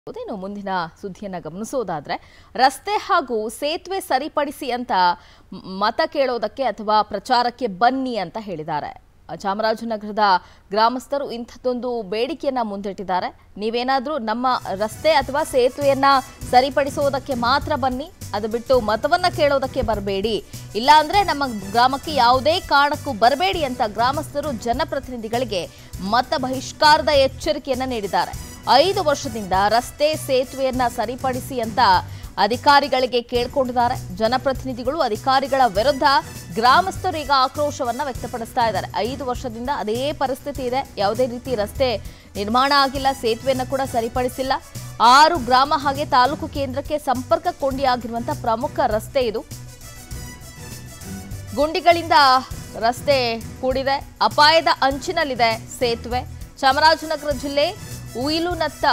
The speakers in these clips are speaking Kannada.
ಇನ್ನು ಮುಂದಿನ ಸುದ್ದಿಯನ್ನ ಗಮನಿಸೋದಾದ್ರೆ ರಸ್ತೆ ಹಾಗೂ ಸೇತುವೆ ಸರಿಪಡಿಸಿ ಅಂತ ಮ್- ಮತ ಕೇಳೋದಕ್ಕೆ ಅಥವಾ ಪ್ರಚಾರಕ್ಕೆ ಬನ್ನಿ ಅಂತ ಹೇಳಿದ್ದಾರೆ ಚಾಮರಾಜನಗರದ ಗ್ರಾಮಸ್ಥರು ಇಂಥದ್ದೊಂದು ಬೇಡಿಕೆಯನ್ನ ಮುಂದಿಟ್ಟಿದ್ದಾರೆ ನೀವೇನಾದ್ರೂ ನಮ್ಮ ರಸ್ತೆ ಅಥವಾ ಸೇತುವೆಯನ್ನ ಸರಿಪಡಿಸೋದಕ್ಕೆ ಮಾತ್ರ ಬನ್ನಿ ಅದು ಬಿಟ್ಟು ಮತವನ್ನ ಕೇಳೋದಕ್ಕೆ ಬರಬೇಡಿ ಇಲ್ಲಾಂದ್ರೆ ನಮ್ಮ ಗ್ರಾಮಕ್ಕೆ ಯಾವುದೇ ಕಾರಣಕ್ಕೂ ಬರಬೇಡಿ ಅಂತ ಗ್ರಾಮಸ್ಥರು ಜನಪ್ರತಿನಿಧಿಗಳಿಗೆ ಮತ ಬಹಿಷ್ಕಾರದ ಎಚ್ಚರಿಕೆಯನ್ನ ನೀಡಿದ್ದಾರೆ ಐದು ವರ್ಷದಿಂದ ರಸ್ತೆ ಸೇತುವೆಯನ್ನ ಸರಿಪಡಿಸಿ ಅಂತ ಅಧಿಕಾರಿಗಳಿಗೆ ಕೇಳ್ಕೊಂಡಿದ್ದಾರೆ ಜನಪ್ರತಿನಿಧಿಗಳು ಅಧಿಕಾರಿಗಳ ವಿರುದ್ಧ ಗ್ರಾಮಸ್ಥರು ಈಗ ಆಕ್ರೋಶವನ್ನ ವ್ಯಕ್ತಪಡಿಸ್ತಾ ಇದ್ದಾರೆ ಐದು ವರ್ಷದಿಂದ ಅದೇ ಪರಿಸ್ಥಿತಿ ಇದೆ ಯಾವುದೇ ರೀತಿ ರಸ್ತೆ ನಿರ್ಮಾಣ ಆಗಿಲ್ಲ ಸೇತುವೆಯನ್ನು ಕೂಡ ಸರಿಪಡಿಸಿಲ್ಲ ಆರು ಗ್ರಾಮ ಹಾಗೆ ತಾಲೂಕು ಕೇಂದ್ರಕ್ಕೆ ಸಂಪರ್ಕ ಕೊಂಡಿಯಾಗಿರುವಂತಹ ಪ್ರಮುಖ ರಸ್ತೆ ಇದು ಗುಂಡಿಗಳಿಂದ ರಸ್ತೆ ಕೂಡಿದೆ ಅಪಾಯದ ಅಂಚಿನಲ್ಲಿದೆ ಸೇತುವೆ ಚಾಮರಾಜನಗರ ಜಿಲ್ಲೆ ಉಯಿಲುನತ್ತ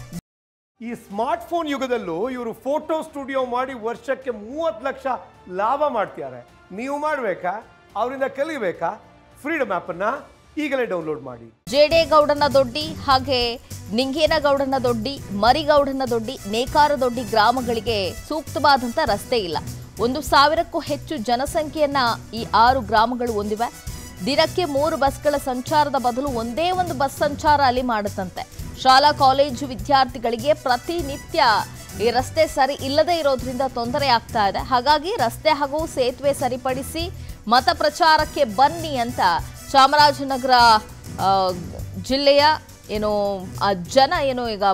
ಈ ಸ್ಮಾರ್ಟ್ ಫೋನ್ ಯುಗದಲ್ಲೂ ಇವರು ಫೋಟೋ ಸ್ಟುಡಿಯೋ ಮಾಡಿ ವರ್ಷಕ್ಕೆ ಮೂವತ್ತು ಲಕ್ಷ ಲಾಭ ಮಾಡ್ತಿದ್ದಾರೆ ನೀವು ಮಾಡಬೇಕಾ ಅವರಿಂದ ಕಲಿಬೇಕಾ ಫ್ರೀಡಮ್ ಆ್ಯಪನ್ನು ಈಗಲೇ ಡೌನ್ಲೋಡ್ ಮಾಡಿ ಜೇಡೇಗೌಡನ ದೊಡ್ಡಿ ಹಾಗೆ ನಿಂಗೇನಗೌಡನ ದೊಡ್ಡಿ ಮರಿಗೌಡನ ದೊಡ್ಡಿ ನೇಕಾರ ದೊಡ್ಡಿ ಗ್ರಾಮಗಳಿಗೆ ಸೂಕ್ತವಾದಂಥ ರಸ್ತೆ ಇಲ್ಲ ಒಂದು ಸಾವಿರಕ್ಕೂ ಹೆಚ್ಚು ಜನಸಂಖ್ಯೆಯನ್ನ ಈ ಆರು ಗ್ರಾಮಗಳು ಹೊಂದಿವೆ ದಿನಕ್ಕೆ ಮೂರು ಬಸ್ಗಳ ಸಂಚಾರದ ಬದಲು ಒಂದೇ ಒಂದು ಬಸ್ ಸಂಚಾರ ಅಲ್ಲಿ ಮಾಡುತ್ತಂತೆ ಶಾಲಾ ಕಾಲೇಜು ವಿದ್ಯಾರ್ಥಿಗಳಿಗೆ ಪ್ರತಿನಿತ್ಯ ಈ ರಸ್ತೆ ಸರಿ ಇಲ್ಲದೆ ಇರೋದ್ರಿಂದ ತೊಂದರೆ ಆಗ್ತಾ ಇದೆ ಹಾಗಾಗಿ ರಸ್ತೆ ಹಾಗೂ ಸೇತುವೆ ಸರಿಪಡಿಸಿ ಮತ ಪ್ರಚಾರಕ್ಕೆ ಬನ್ನಿ ಅಂತ ಚಾಮರಾಜನಗರ ಆ, ಜಿಲ್ಲೆಯ ಏನು ಆ ಜನ ಏನು ಈಗ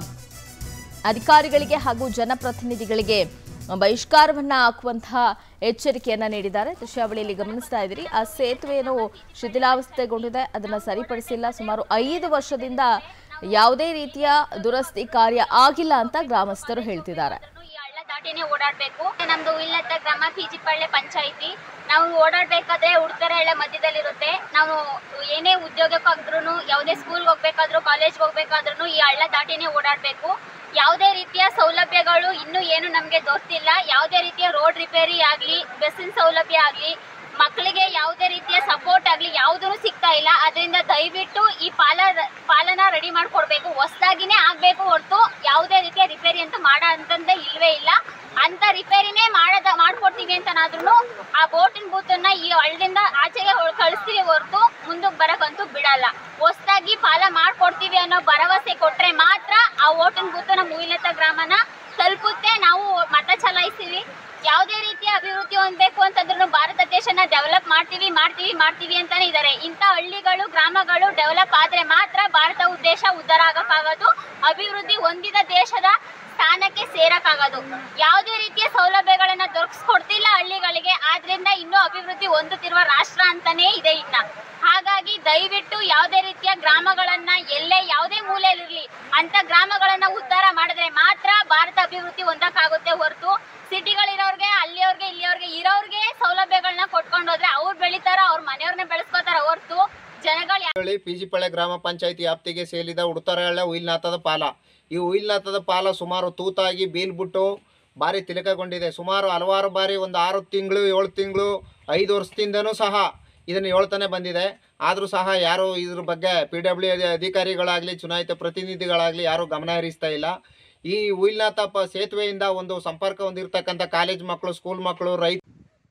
ಅಧಿಕಾರಿಗಳಿಗೆ ಹಾಗೂ ಜನಪ್ರತಿನಿಧಿಗಳಿಗೆ ಬಹಿಷ್ಕಾರವನ್ನ ಹಾಕುವಂತಹ ಎಚ್ಚರಿಕೆಯನ್ನ ನೀಡಿದ್ದಾರೆ ದೃಶ್ಯಾವಳಿಯಲ್ಲಿ ಗಮನಿಸ್ತಾ ಇದ್ದೀರಿ ಆ ಸೇತುವೆ ಏನು ಶಿಥಿಲಾವಸ್ಥೆಗೊಂಡಿದೆ ಅದನ್ನ ಸರಿಪಡಿಸಿಲ್ಲ ಸುಮಾರು ಐದು ವರ್ಷದಿಂದ ಯಾವುದೇ ರೀತಿಯ ದುರಸ್ತಿ ಕಾರ್ಯ ಆಗಿಲ್ಲ ಅಂತ ಗ್ರಾಮಸ್ಥರು ಹೇಳ್ತಿದ್ದಾರೆ ಈ ಹಳ್ಳ ದಾಟಿನೇ ಓಡಾಡ್ಬೇಕು ನಮ್ದು ಇಲ್ಲತ್ತ ಗ್ರಾಮ ಪಿಜಿಪಳ್ಳೆ ಪಂಚಾಯಿತಿ ನಾವು ಓಡಾಡ್ಬೇಕಾದ್ರೆ ಉಡ್ತರ ಹಳ್ಳ ಮಧ್ಯದಲ್ಲಿರುತ್ತೆ ನಾವು ಏನೇ ಉದ್ಯೋಗಕ್ಕಾದ್ರೂ ಯಾವುದೇ ಸ್ಕೂಲ್ಗೆ ಹೋಗ್ಬೇಕಾದ್ರೂ ಕಾಲೇಜ್ಗೆ ಹೋಗ್ಬೇಕಾದ್ರೂ ಈ ಹಳ್ಳ ದಾಟಿನೇ ಓಡಾಡಬೇಕು ಯಾವುದೇ ರೀತಿಯ ಸೌಲಭ್ಯಗಳು ಇನ್ನೂ ಏನು ನಮಗೆ ದೊರೆತಿಲ್ಲ ಯಾವುದೇ ರೀತಿಯ ರೋಡ್ ರಿಪೇರಿ ಆಗಲಿ ಬಸ್ಸಿನ ಸೌಲಭ್ಯ ಆಗಲಿ ಮಕ್ಕಳಿಗೆ ಯಾವುದೇ ರೀತಿಯ ಸಪೋರ್ಟ್ ಆಗಲಿ ಯಾವುದೂ ಸಿಗ್ತಾ ಇಲ್ಲ ಅದರಿಂದ ದಯವಿಟ್ಟು ಈ ಪಾಲ ಪಾಲನ ರೆಡಿ ಮಾಡ್ಕೊಡ್ಬೇಕು ಹೊಸ್ದಾಗಿನೇ ಆಗಬೇಕು ಹೊರತು ಯಾವುದೇ ರೀತಿಯ ರಿಪೇರಿ ಅಂತ ಮಾಡೋ ಅಂತಂದೇ ಇಲ್ವೇ ಇಲ್ಲ ಅಂತ ರಿಪೇರಿನೇ ಮಾಡದ ಮಾಡ್ಕೊಡ್ತೀವಿ ಅಂತನಾದ್ರೂ ಆ ಬೋಟಿನ ಬೂತನ್ನ ಈ ಹಳ್ಳದಿಂದ ಆಚೆಗೆ ಹೊಳ್- ಕಳಿಸ್ತೀವಿ ಹೊರತು ಮುಂದಕ್ಕೆ ಬರಕ್ಕಂತೂ ಬಿಡಲ್ಲ ಹೊಸ್ದಾಗಿ ಪಾಲ ಮಾಡ್ಕೊಡ್ತೀವಿ ಅನ್ನೋ ಭರವಸೆ ಕೊಟ್ರೆ ಮಾತ್ರ ಆ ಓಟಿನ ಬೂತನ ಮೂಯಿಲತ ಗ್ರಾಮನ ತಲುಪುತ್ತೆ ನಾವು ಮತ ಚಲಾಯಿಸ್ತೀವಿ ಯಾವುದೇ ರೀತಿಯ ಅಭಿವೃದ್ಧಿ ಹೊಂದಬೇಕು ಅಂತಂದ್ರೂ ಭಾರತ ದೇಶನ ಡೆವಲಪ್ ಮಾಡ್ತೀವಿ ಮಾಡ್ತೀವಿ ಮಾಡ್ತೀವಿ ಅಂತಾನೆ ಇದ್ದಾರೆ ಇಂಥ ಹಳ್ಳಿಗಳು ಗ್ರಾಮಗಳು ಡೆವಲಪ್ ಆದ್ರೆ ಮಾತ್ರ ಭಾರತ ಉದ್ದೇಶ ಉದ್ಧಾರ ಆಗಕ್ಕಾಗೋದು ಅಭಿವೃದ್ಧಿ ಹೊಂದಿದ ದೇಶದ ಸ್ಥಾನಕ್ಕೆ ಸೇರಕ್ಕಾಗೋದು ಯಾವುದೇ ರೀತಿಯ ಸೌಲಭ್ಯಗಳನ್ನ ದೊರಕಿಸ್ಕೊಡ್ತಿಲ್ಲ ಹಳ್ಳಿಗಳಿಗೆ ಆದ್ರಿಂದ ಇನ್ನೂ ಅಭಿವೃದ್ಧಿ ಹೊಂದುತ್ತಿರುವ ರಾಷ್ಟ್ರ ಅಂತಾನೇ ಇದೆ ಇನ್ನ ಹಾಗಾಗಿ ದಯವಿಟ್ಟು ಯಾವುದೇ ರೀತಿಯ ಗ್ರಾಮಗಳನ್ನ ಎಲ್ಲೇ ಯಾವುದೇ ಮೂಲೆಯಲ್ಲಿರ್ಲಿ ಅಂತ ಗ್ರಾಮಗಳನ್ನ ಉದ್ಧಾರ ಮಾಡಿದ್ರೆ ಮಾತ್ರ ಭಾರತ ಅಭಿವೃದ್ಧಿ ಹೊಂದಕ್ಕಾಗುತ್ತೆ ಹೊರತು ಸಿಟಿಗಳಿರೋರ್ಗೆ ಅಲ್ಲಿಯವ್ರಿಗೆ ಇಲ್ಲಿಯವ್ರಿಗೆ ಇರೋರ್ಗೆ ಸೌಲಭ್ಯಗಳನ್ನ ಕೊಟ್ಕೊಂಡು ಹೋದ್ರೆ ಅವ್ರು ಬೆಳಿತಾರ ಅವ್ರ ಮನೆಯವ್ರನ್ನೇ ಬೆಳೆಸ್ಕೋತಾರ ಹೊರತು ಜನಗಳು ಹೇಳಿ ಪಿಜಿಪಳ್ಳೆ ಗ್ರಾಮ ಪಂಚಾಯತಿ ವ್ಯಾಪ್ತಿಗೆ ಸೇರಿದ ಉಡುತರಹಳ್ಳ ಉಯಿಲ್ನಾಥದ ಪಾಲ ಈ ಉಯಿಲ್ನಾಥದ ಪಾಲ ಸುಮಾರು ತೂತಾಗಿ ಬೀಲ್ಬಿಟ್ಟು ಭಾರಿ ತಿಲಕಗೊಂಡಿದೆ ಸುಮಾರು ಹಲವಾರು ಬಾರಿ ಒಂದು ಆರು ತಿಂಗಳು ಏಳು ತಿಂಗಳು ಐದು ವರ್ಷದಿಂದನೂ ಸಹ ಇದನ್ನು ಹೇಳ್ತಾನೆ ಬಂದಿದೆ ಆದರೂ ಸಹ ಯಾರು ಇದ್ರ ಬಗ್ಗೆ ಪಿ ಡಬ್ಲ್ಯೂ ಅಧಿಕಾರಿಗಳಾಗಲಿ ಚುನಾಯಿತ ಪ್ರತಿನಿಧಿಗಳಾಗಲಿ ಯಾರೂ ಗಮನ ಹರಿಸ್ತಾ ಇಲ್ಲ ಈ ಉಯಿಲ್ನಾಥ ಪ ಸೇತುವೆಯಿಂದ ಒಂದು ಸಂಪರ್ಕ ಹೊಂದಿರತಕ್ಕಂಥ ಕಾಲೇಜ್ ಮಕ್ಕಳು ಸ್ಕೂಲ್ ಮಕ್ಕಳು ರೈತ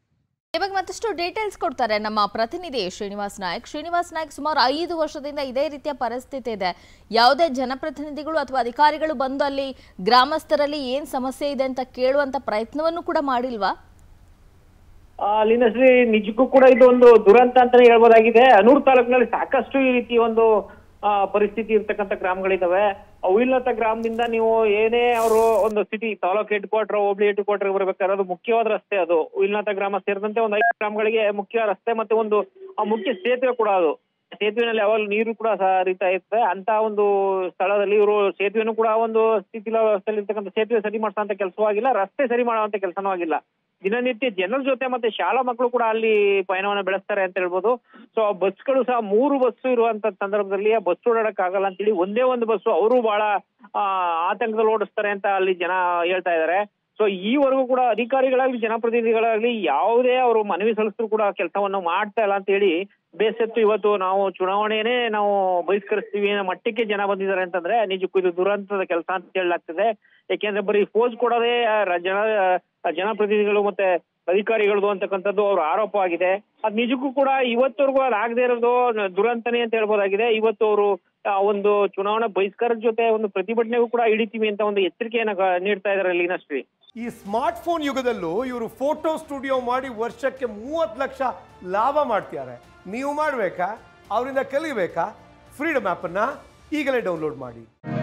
ಇವಾಗ ಮತ್ತಷ್ಟು ಡೀಟೇಲ್ಸ್ ಕೊಡ್ತಾರೆ ನಮ್ಮ ಪ್ರತಿನಿಧಿ ಶ್ರೀನಿವಾಸ್ ನಾಯಕ್ ಶ್ರೀನಿವಾಸ್ ನಾಯಕ್ ಸುಮಾರು ಐದು ವರ್ಷದಿಂದ ಇದೇ ರೀತಿಯ ಪರಿಸ್ಥಿತಿ ಇದೆ ಯಾವುದೇ ಜನಪ್ರತಿನಿಧಿಗಳು ಅಥವಾ ಅಧಿಕಾರಿಗಳು ಬಂದು ಅಲ್ಲಿ ಗ್ರಾಮಸ್ಥರಲ್ಲಿ ಏನ್ ಸಮಸ್ಯೆ ಇದೆ ಅಂತ ಕೇಳುವಂತ ಪ್ರಯತ್ನವನ್ನು ಕೂಡ ಮಾಡಿಲ್ವಾ ಆ, ಲೀನಶ್ರೀ ನಿಜಕ್ಕೂ ಕೂಡ ಇದು ಒಂದು ದುರಂತ ಅಂತಾನೆ ಹೇಳ್ಬೋದಾಗಿದೆ ಅನೂರ್ ತಾಲೂಕಿನಲ್ಲಿ ಸಾಕಷ್ಟು ಈ ರೀತಿ ಒಂದು ಆ, ಪರಿಸ್ಥಿತಿ ಇರ್ತಕ್ಕಂಥ ಗ್ರಾಮಗಳಿದಾವೆ ಉಯಿಲ್ನತ ಗ್ರಾಮದಿಂದ ನೀವು ಏನೇ ಅವರು ಒಂದು city taluk head quarter hobli head quarter ಬರ್ಬೇಕಾದ್ರೆ ಅದು ಮುಖ್ಯವಾದ ರಸ್ತೆ ಅದು ಉಯಿಲ್ನಾಥ ಗ್ರಾಮ ಸೇರಿದಂತೆ ಒಂದು ಐದು ಗ್ರಾಮಗಳಿಗೆ ಮುಖ್ಯ ರಸ್ತೆ ಮತ್ತೆ ಒಂದು ಆ ಮುಖ್ಯ ಸೇತುವೆ ಕೂಡ ಅದು ಸೇತುವೆನಲ್ಲಿ ಯಾವಾಗಲೂ ನೀರು ಕೂಡ ಸಹ ಹರಿತಾ ಇರ್ತದೆ ಅಂತ ಒಂದು ಸ್ಥಳದಲ್ಲಿ ಇವರು ಸೇತುವೆನೂ ಕೂಡ ಒಂದು ಸ್ಥಿತಿಲಾವಸ್ಥೆಯಲ್ಲಿ ಇರ್ತಕ್ಕಂಥ ಸೇತುವೆ ಸರಿ ಮಾಡಿಸೋಂತ ಕೆಲಸವೂ ಆಗಿಲ್ಲ ರಸ್ತೆ ಸರಿ ಮಾಡುವಂತ ಕೆಲಸನೂ ಆಗಿಲ್ಲ ದಿನನಿತ್ಯ ಜನರ ಜೊತೆ ಮತ್ತೆ ಶಾಲಾ ಮಕ್ಕಳು ಕೂಡ ಅಲ್ಲಿ ಪಯಣವನ್ನ ಬೆಳೆಸ್ತಾರೆ ಅಂತ ಹೇಳ್ಬೋದು ಸೊ ಆ ಬಸ್ಗಳು ಸಹ ಮೂರು ಬಸ್ ಇರುವಂತ ಸಂದರ್ಭದಲ್ಲಿ ಆ ಬಸ್ ಓಡಾಡಕ್ ಆಗಲ್ಲ ಅಂತೇಳಿ ಒಂದೇ ಒಂದು ಬಸ್ ಅವರು ಬಹಳ ಆ, ಆತಂಕದಲ್ಲಿ ಓಡಿಸ್ತಾರೆ ಅಂತ ಅಲ್ಲಿ ಜನ ಹೇಳ್ತಾ ಇದ್ದಾರೆ ಸೊ ಈವರೆಗೂ ಕೂಡ ಅಧಿಕಾರಿಗಳಾಗ್ಲಿ ಜನಪ್ರತಿನಿಧಿಗಳಾಗ್ಲಿ ಯಾವುದೇ ಅವರು ಮನವಿ ಸಲ್ಲಿಸಿದ್ರು ಕೂಡ ಕೆಲಸವನ್ನು ಮಾಡ್ತಾ ಇಲ್ಲ ಅಂತ ಹೇಳಿ ಬೇಸತ್ತು ಇವತ್ತು ನಾವು ಚುನಾವಣೆನೇ ನಾವು ಬಹಿಷ್ಕರಿಸ್ತೀವಿ ಅನ್ನೋ ಮಟ್ಟಕ್ಕೆ ಜನ ಬಂದಿದ್ದಾರೆ ಅಂತಂದ್ರೆ ನಿಜಕ್ಕೂ ಇದು ದುರಂತದ ಕೆಲಸ ಅಂತ ಹೇಳಲಾಗ್ತದೆ ಯಾಕೆಂದ್ರೆ ಬರೀ ಫೋಜ್ ಕೊಡೋದೇ ಆ, ರ- ಜನ ಆ, ಜನಪ್ರತಿನಿಧಿಗಳು ಮತ್ತೆ ಅಧಿಕಾರಿಗಳದು ಅಂತಕ್ಕಂಥದ್ದು ಅವ್ರ ಆರೋಪ ಆಗಿದೆ ಅದ್ ನಿಜಕ್ಕೂ ಕೂಡ ಇವತ್ತವರೆಗೂ ಅದು ಆಗದೆ ಇರೋದು ದುರಂತನೇ ಅಂತ ಹೇಳ್ಬೋದಾಗಿದೆ ಇವತ್ತು ಅವರು ಒಂದು ಚುನಾವಣಾ ಬಹಿಷ್ಕಾರದ ಜೊತೆ ಒಂದು ಪ್ರತಿಭಟನೆಗೂ ಕೂಡ ಹಿಡಿತೀವಿ ಅಂತ ಒಂದು ಎಚ್ಚರಿಕೆಯನ್ನ ಗ- ನೀಡ್ತಾ ಇದ್ದಾರೆ ಲೀನಶ್ರೀ ಈ ಸ್ಮಾರ್ಟ್ ಫೋನ್ ಯುಗದಲ್ಲೂ ಇವರು ಫೋಟೋ ಸ್ಟುಡಿಯೋ ಮಾಡಿ ವರ್ಷಕ್ಕೆ ಮೂವತ್ತು ಲಕ್ಷ ಲಾಭ ಮಾಡ್ತಿದ್ದಾರೆ ನೀವು ಮಾಡಬೇಕಾ ಅವರಿಂದ ಕಲಿಬೇಕಾ ಫ್ರೀಡಮ್ ಆ್ಯಪನ್ನು ಈಗಲೇ ಡೌನ್ಲೋಡ್ ಮಾಡಿ